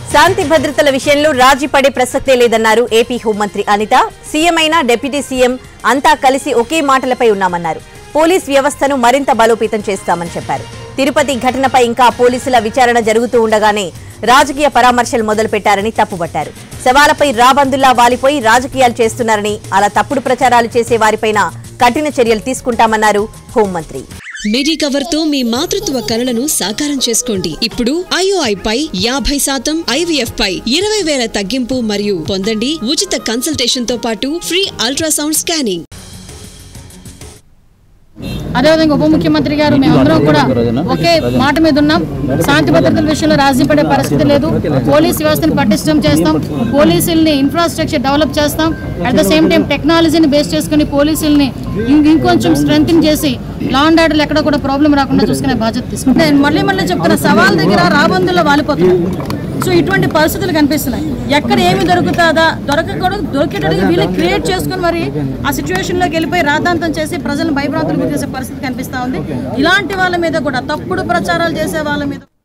శాంతి భద్రతల విషయంలో రాజీ పడే ప్రసక్తే లేదన్నారు ఏపీ హోంమంత్రి అనిత సీఎం అయినా డిప్యూటీ సీఎం అంతా కలిసి ఒకే మాటలపై ఉన్నామన్నారు పోలీస్ వ్యవస్థను మరింత బలోపేతం చేస్తామని చెప్పారు తిరుపతి ఘటనపై ఇంకా పోలీసుల విచారణ జరుగుతూ ఉండగానే రాజకీయ పరామర్శలు మొదలుపెట్టారని తప్పుపట్టారు శవాలపై రాబందుల్లా వాలిపోయి రాజకీయాలు చేస్తున్నారని అలా తప్పుడు ప్రచారాలు చేసే వారిపైన కఠిన చర్యలు తీసుకుంటామన్నారు హోంమంత్రి మిడి కవర్ తో మీ మాతృత్వ కలలను సాకారం చేసుకోండి ఇప్పుడు ఐఓఐ పై యాభై శాతం ఐవీఎఫ్ పై ఇరవై వేల తగ్గింపు మరియు పొందండి ఉచిత కన్సల్టేషన్ తో పాటు ఫ్రీ అల్ట్రాసౌండ్ స్కానింగ్ అదేవిధంగా ఉప ముఖ్యమంత్రి గారు మేమందరం కూడా ఒకే మాట మీద ఉన్నాం శాంతి భద్రతల విషయంలో రాజీ పడే పరిస్థితి లేదు పోలీస్ వ్యవస్థను పటిష్టం చేస్తాం పోలీసుల్ని ఇన్ఫ్రాస్ట్రక్చర్ డెవలప్ చేస్తాం అట్ ద సేమ్ టైం టెక్నాలజీని బేస్ చేసుకుని పోలీసుల్ని ఇం- ఇంకొంచెం స్ట్రెంగ్ చేసి లా అండ్ ఆర్డర్ ఎక్కడ కూడా ప్రాబ్లం రాకుండా చూసుకునే బాధ్యత తీసుకుంటాం నేను మళ్ళీ మళ్ళీ చెప్తున్నా సవాల్ దగ్గర రాబందుల్లో వాలిపోతున్నాం సో ఇటువంటి పరిస్థితులు కనిపిస్తున్నాయి ఎక్కడ ఏమి దొరుకుతుందా దొరకకూడదు దొరికేటట్టుగా వీళ్ళు క్రియేట్ చేసుకుని మరి ఆ సిచ్యువేషన్ లోకి వెళ్ళిపోయి రాద్ధాంతం చేసి ప్రజలను భయభ్రాంతులకు చేసే పరిస్థితి కనిపిస్తా ఉంది ఇలాంటి వాళ్ళ మీద కూడా తప్పుడు ప్రచారాలు చేసే వాళ్ళ మీద